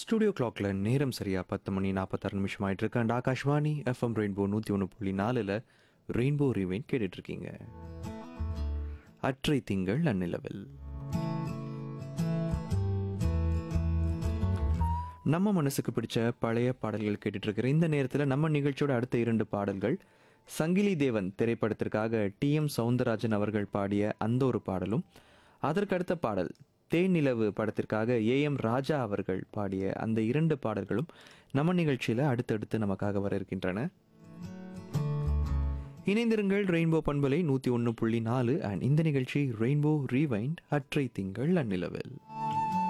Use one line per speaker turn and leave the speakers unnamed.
studio கிளாக்ல நேரம் சரியா பத்து மணி நாற்பத்தாறு நிமிஷம் ஆயிட்டு இருக்கு அண்ட் ஆகாஷ்வாணி எஃப்எம் ரெயின்போ நூற்றி ஒன்று புள்ளி நாலில் ரெயின்போ ரிவைன் கேட்டுட்டு இருக்கீங்க அற்றை திங்கள் அந்நிலவில் நம்ம மனசுக்கு பிடிச்ச பழைய பாடல்கள் கேட்டுட்டு இருக்கிற இந்த நேரத்தில் நம்ம நிகழ்ச்சியோட அடுத்த இரண்டு பாடல்கள் சங்கிலி தேவன் திரைப்படத்திற்காக டி எம் சவுந்தரராஜன் அவர்கள் பாடிய அந்த ஒரு பாடலும் அதற்கு அடுத்த பாடல் தேனிலவு படத்திற்காக ஏ எம் ராஜா அவர்கள் பாடிய அந்த இரண்டு பாடல்களும் நம்ம நிகழ்ச்சியில் அடுத்தடுத்து நமக்காக வர இருக்கின்றன இணைந்திருங்கள் ரெயின்போ பண்பலை நூற்றி ஒன்று புள்ளி நாலு அண்ட் இந்த நிகழ்ச்சி ரெயின்போ ரீவைண்ட் அற்றை திங்கள் அந்நிலவில்